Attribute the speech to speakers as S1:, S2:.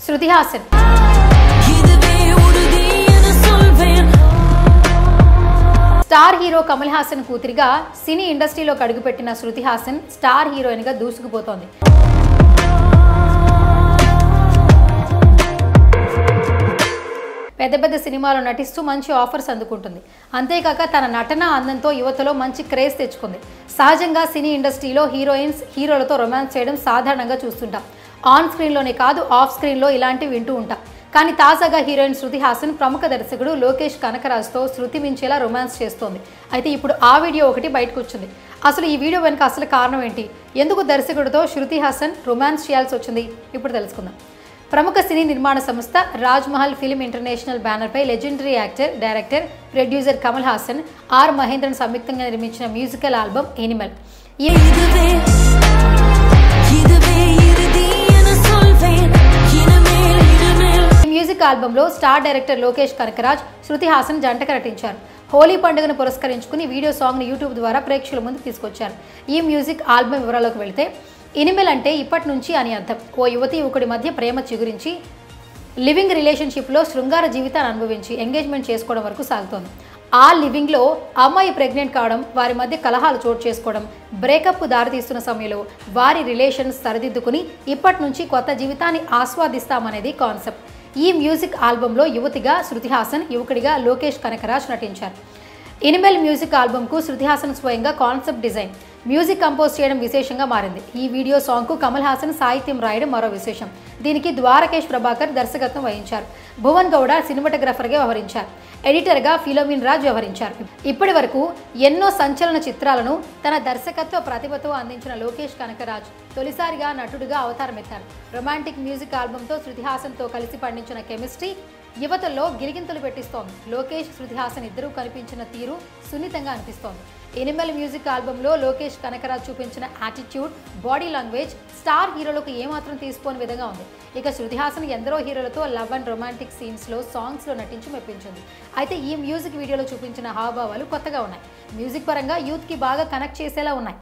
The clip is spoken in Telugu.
S1: శృతి హాసన్
S2: இதுவே உறுதி என சொல்வேன்
S1: స్టార్ హీరో కమల్ హాసన్ కూతురిగా సినీ ఇండస్ట్రీలోకి అడుగుపెట్టిన శృతి హాసన్ స్టార్ హీరోయిన్గా దూసుకుపోతోంది పెద్ద పెద్ద సినిమాలో నటిస్తూ మంచి ఆఫర్స్ అందుకుంటుంది అంతేకాక తన నటన అందంతో యువతలో మంచి క్రేజ్ తెచ్చుకుంది సహజంగా సినీ ఇండస్ట్రీలో హీరోయిన్స్ హీరోలతో రొమాన్స్ చేయడం సాధారణంగా చూస్తుంటాం ఆన్ స్క్రీన్లోనే కాదు ఆఫ్ స్క్రీన్లో ఇలాంటివి వింటూ ఉంటాం కానీ తాజాగా హీరోయిన్ శృతి హాసన్ ప్రముఖ దర్శకుడు లోకేష్ కనకరాజ్తో శృతి మించేలా రొమాన్స్ చేస్తోంది అయితే ఇప్పుడు ఆ వీడియో ఒకటి బయటకు వచ్చింది అసలు ఈ వీడియో వెనుక అసలు కారణం ఏంటి ఎందుకు దర్శకుడితో శృతి హాసన్ రొమాన్స్ చేయాల్సి వచ్చింది ఇప్పుడు తెలుసుకుందాం ప్రముఖ సినీ నిర్మాణ సంస్థ రాజ్ మహల్ ఫిలిం ఇంటర్నేషనల్ బ్యానర్పై legendary actor director producer Kamal Haasan R Mahendran సంయుక్తంగా నిర్మించిన మ్యూజికల్ ఆల్బమ్ ఎనిమల్ ఈ
S2: இதுவே இதுவே இறுதி என சொல்வேன் இனிமேல் இனிமேல்
S1: ఈ మ్యూజిక్ ఆల్బంలో స్టార్ డైరెక్టర్ లోకేష్ కనకరాజ్ శృతి హాసన్ జంటగా నటించారు హోలీ పండుగను పురస్కరించుకుని వీడియో సాంగ్ని యూట్యూబ్ ద్వారా ప్రేక్షకుల ముందు తీసుకొచ్చారు ఈ మ్యూజిక్ ఆల్బమ్ వివరాలకు వెళితే ఇనిమెల్ అంటే ఇప్పటి నుంచి అని అర్థం ఓ యువతి యువకుడి మధ్య ప్రేమ చిగురించి లివింగ్ రిలేషన్షిప్లో శృంగార జీవితాన్ని అనుభవించి ఎంగేజ్మెంట్ చేసుకోవడం వరకు సాగుతోంది ఆ లివింగ్లో అమ్మాయి ప్రెగ్నెంట్ కావడం వారి మధ్య కలహాలు చోటు చేసుకోవడం బ్రేకప్ దారితీస్తున్న సమయంలో వారి రిలేషన్స్ సరిదిద్దుకుని ఇప్పటి నుంచి కొత్త జీవితాన్ని ఆస్వాదిస్తామనేది కాన్సెప్ట్ ఈ మ్యూజిక్ ఆల్బంలో యువతిగా శృతి హాసన్ యువకుడిగా లోకేష్ కనకరాజ్ నటించారు ఇనిమెల్ మ్యూజిక్ ఆల్బమ్కు శృతి హాసన్ స్వయంగా కాన్సెప్ట్ డిజైన్ మ్యూజిక్ కంపోజ్ చేయడం విశేషంగా మారింది ఈ వీడియో సాంగ్కు కమల్ హాసన్ సాహిత్యం రాయడం మరో విశేషం దీనికి ద్వారకేష్ ప్రభాకర్ దర్శకత్వం వహించారు భువన్ గౌడ సినిమాటోగ్రాఫర్గా వ్యవహరించారు ఎడిటర్గా ఫిలోమిన్ రాజ్ వ్యవహరించారు ఇప్పటి వరకు ఎన్నో సంచలన చిత్రాలను తన దర్శకత్వ ప్రతిభతో అందించిన లోకేష్ కనకరాజ్ తొలిసారిగా నటుడిగా అవతారమెత్తారు రొమాంటిక్ మ్యూజిక్ ఆల్బంతో శృతి హాసన్తో కలిసి పండించిన కెమిస్ట్రీ యువతల్లో గిలిగింతలు పెట్టిస్తోంది లోకేష్ శృతి హాసన్ ఇద్దరూ కనిపించిన తీరు సున్నితంగా అనిపిస్తోంది ఎనిమల్ మ్యూజిక్ ఆల్బంలో లోకేష్ కనకరాజ్ చూపించిన యాటిట్యూడ్ బాడీ లాంగ్వేజ్ స్టార్ హీరోలకు ఏమాత్రం తీసుకోని విధంగా ఉంది ఇక శృతి హాసన్ ఎందరో హీరోలతో లవ్ అండ్ రొమాంటిక్ సీన్స్లో సాంగ్స్లో నటించి మెప్పించింది అయితే ఈ మ్యూజిక్ వీడియోలో చూపించిన హావభావాలు కొత్తగా ఉన్నాయి మ్యూజిక్ పరంగా యూత్కి బాగా కనెక్ట్ చేసేలా ఉన్నాయి